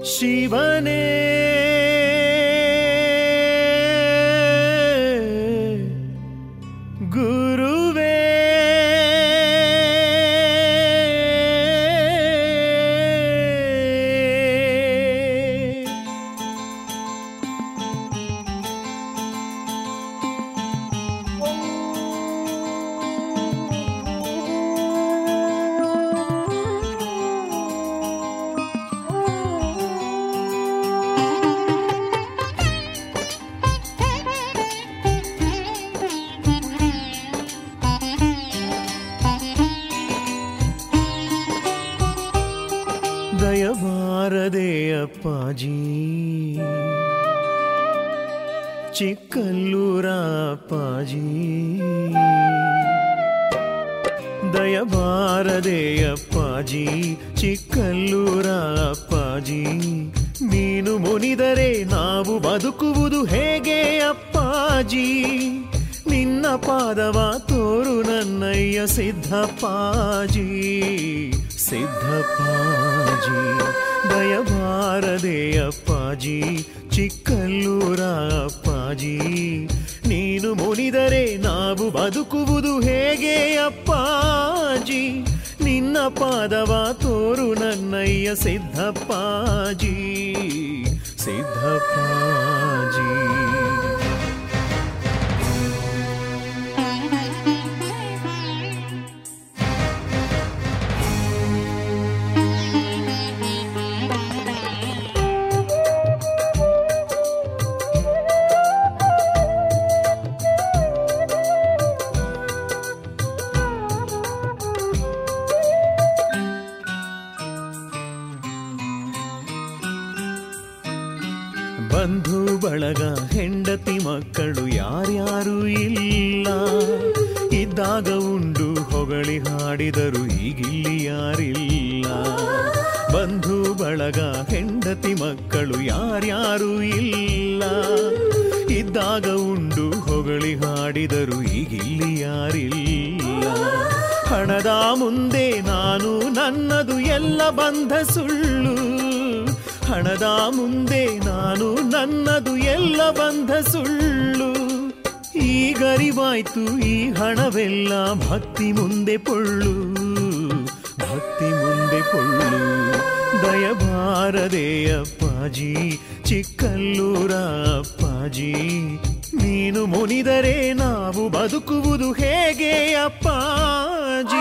ಶಿವನೇ ಗುರುವೇ ದಯಬಾರದೆ ಅಪ್ಪಾಜಿ ಚಿಕ್ಕಲ್ಲೂರ ಅಪ್ಪಾಜಿ ದಯಬಾರದೆ ಅಪ್ಪಾಜಿ ಚಿಕ್ಕಲ್ಲೂರ ಅಪ್ಪಾಜಿ ನೀನು ಮುನಿದರೆ ನಾವು ಬದುಕುವುದು ಹೇಗೆ ಅಪ್ಪಾಜಿ ನಿನ್ನ ಪಾದವ ತೋರು ನನ್ನಯ್ಯ ಸಿದ್ಧಪ್ಪಾಜಿ ಸಿದ್ಧಪ್ಪಾಜಿ ದಯಬಾರದೆ ಅಪ್ಪಾಜಿ ಚಿಕ್ಕಲ್ಲೂರ ಅಪ್ಪಾಜಿ ನೀನು ಮುನಿದರೆ ನಾವು ಬದುಕುವುದು ಹೇಗೆ ಅಪ್ಪಾಜಿ ನಿನ್ನ ಪಾದವ ತೋರು ನನ್ನಯ್ಯ ಸಿದ್ಧಪ್ಪಾಜಿ ಸಿದ್ಧಪ್ಪಾಜಿ ಬಂಧು ಬಳಗ ಹೆಂಡತಿ ಮಕ್ಕಳು ಯಾರ್ಯಾರು ಇಲ್ಲ ಇದ್ದಾಗ ಉಂಡು ಹೊಗಳಿ ಹಾಡಿದರು ಈಗಿಲ್ಲಿ ಯಾರಿಲ್ಲ ಬಂಧು ಬಳಗ ಹೆಂಡತಿ ಮಕ್ಕಳು ಯಾರ್ಯಾರು ಇಲ್ಲ ಇದ್ದಾಗ ಉಂಡು ಹೊಗಳಿ ಹಾಡಿದರು ಈಗಿಲ್ಲಿ ಯಾರಿಲ್ಲ ಹಣದ ಮುಂದೆ ನಾನು ನನ್ನದು ಎಲ್ಲ ಬಂಧ ಸುಳ್ಳು ಹಣದ ಮುಂದೆ ನಾನು ನನ್ನದು ಎಲ್ಲ ಬಂಧ ಸುಳ್ಳು ಈಗರಿವಾಯ್ತು ಈ ಹಣವೆಲ್ಲ ಭಕ್ತಿ ಮುಂದೆ ಪೊಳ್ಳು ಭಕ್ತಿ ಮುಂದೆ ಪೊಳ್ಳು ದಯಬಾರದೆ ಅಪ್ಪಾಜಿ ಚಿಕ್ಕಲ್ಲೂರ ಅಪ್ಪಾಜಿ ನೀನು ಮುನಿದರೆ ನಾವು ಬದುಕುವುದು ಹೇಗೆ ಅಪ್ಪಾಜಿ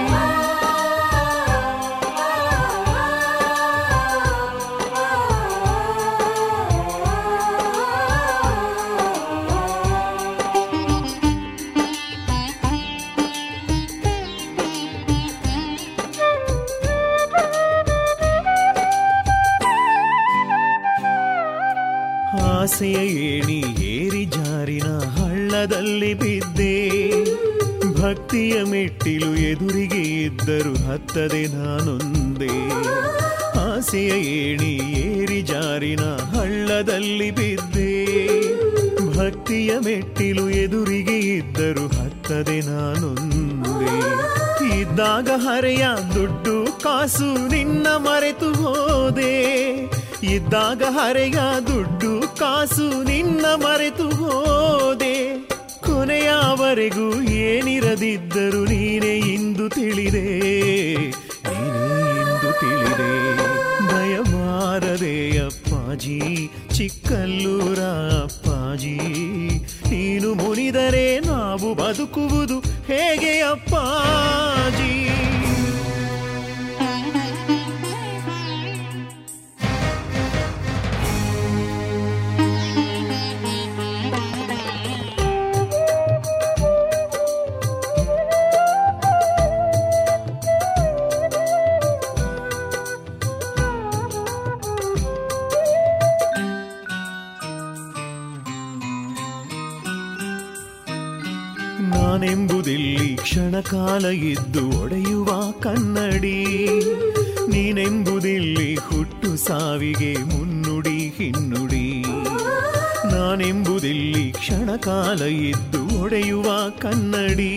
ಆಸೆಯ ಏಣಿ ಏರಿ ಜಾರಿನ ಹಳ್ಳದಲ್ಲಿ ಬಿದ್ದೆ ಭಕ್ತಿಯ ಮೆಟ್ಟಿಲು ಎದುರಿಗೆ ಇದ್ದರು ಹತ್ತದೆ ನಾನೊಂದೇ ಆಸೆಯ ಏಣಿ ಏರಿ ಜಾರಿನ ಹಳ್ಳದಲ್ಲಿ ಬಿದ್ದೆ ಭಕ್ತಿಯ ಮೆಟ್ಟಿಲು ಎದುರಿಗೆ ಇದ್ದರು ಹತ್ತದೆ ನಾನೊಂದೇ ಇದ್ದಾಗ ಹರೆಯ ದುಡ್ಡು ಕಾಸು ನಿನ್ನ ಮರೆತು ಹೋದೆ ಇದ್ದಾಗ ಹರೆಯ ದುಡ್ಡು ಕಾಸು ನಿನ್ನ ಮರೆತು ಹೋದೆ ಕೊನೆಯವರೆಗೂ ಏನಿರದಿದ್ದರು ನೀನೇ ಇಂದು ತಿಳಿದೆ ನೀನೇ ಇಂದು ತಿಳಿದೆ ದಯಮಾರದೆ ಅಪ್ಪಾಜಿ ಚಿಕ್ಕಲ್ಲೂರ ಅಪ್ಪಾಜಿ ನೀನು ಮುನಿದರೆ ನಾವು ಬದುಕುವುದು ಹೇಗೆ ಅಪ್ಪಾಜಿ ನಾನೆಂಬುದಿಲ್ಲಿ ಕ್ಷಣಕಾಲ ಇದ್ದು ಒಡೆಯುವ ಕನ್ನಡಿ ನೀನೆಂಬುದಿಲ್ಲಿ ಹುಟ್ಟು ಸಾವಿಗೆ ಮುನ್ನುಡಿ ಹಿನ್ನುಡಿ ನಾನೆಂಬುದಿಲ್ಲಿ ಕ್ಷಣಕಾಲ ಇದ್ದು ಒಡೆಯುವ ಕನ್ನಡಿ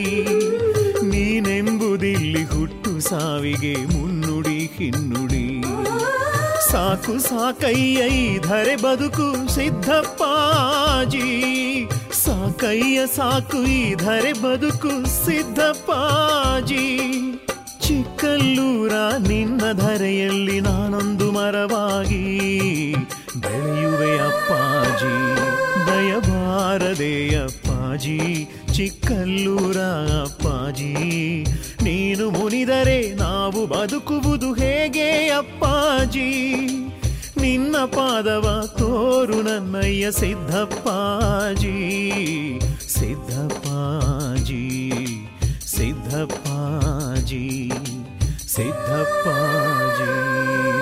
ನೀನೆಂಬುದಿಲ್ಲಿ ಹುಟ್ಟು ಸಾವಿಗೆ ಮುನ್ನುಡಿ ಹಿನ್ನುಡಿ ಸಾಕು ಸಾಕಯ್ಯ ಈ ಧರೆ ಬದುಕು ಸಿದ್ಧಪ್ಪಾಜಿ ಸಾಕಯ್ಯ ಸಾಕು ಈ ಧರೆ ಬದುಕು ಸಿದ್ಧಪ್ಪಾಜಿ ಚಿಕ್ಕಲ್ಲೂರ ನಿನ್ನ ಧರೆಯಲ್ಲಿ ನಾನೊಂದು ಮರವಾಗಿ ಬೆಳೆಯುವೆ ಅಪ್ಪಾಜಿ ದಯಬಾರದೆ ಅಪ್ಪಾಜಿ ಚಿಕ್ಕಲ್ಲೂರ ಅಪ್ಪಾಜಿ ನೀನು ಮುನಿದರೆ ನಾವು ಬದುಕುವುದು ಹೇಗೆ ಅಪ್ಪಾಜಿ ನಿನ್ನ ಪಾದವ ತೋರು ನನ್ನಯ್ಯ ಸಿದ್ಧಪ್ಪಾಜಿ ಸಿದ್ಧಪ್ಪಾಜಿ ಸಿದ್ಧಪ್ಪಾಜಿ ಸಿದ್ಧಪ್ಪಾಜಿ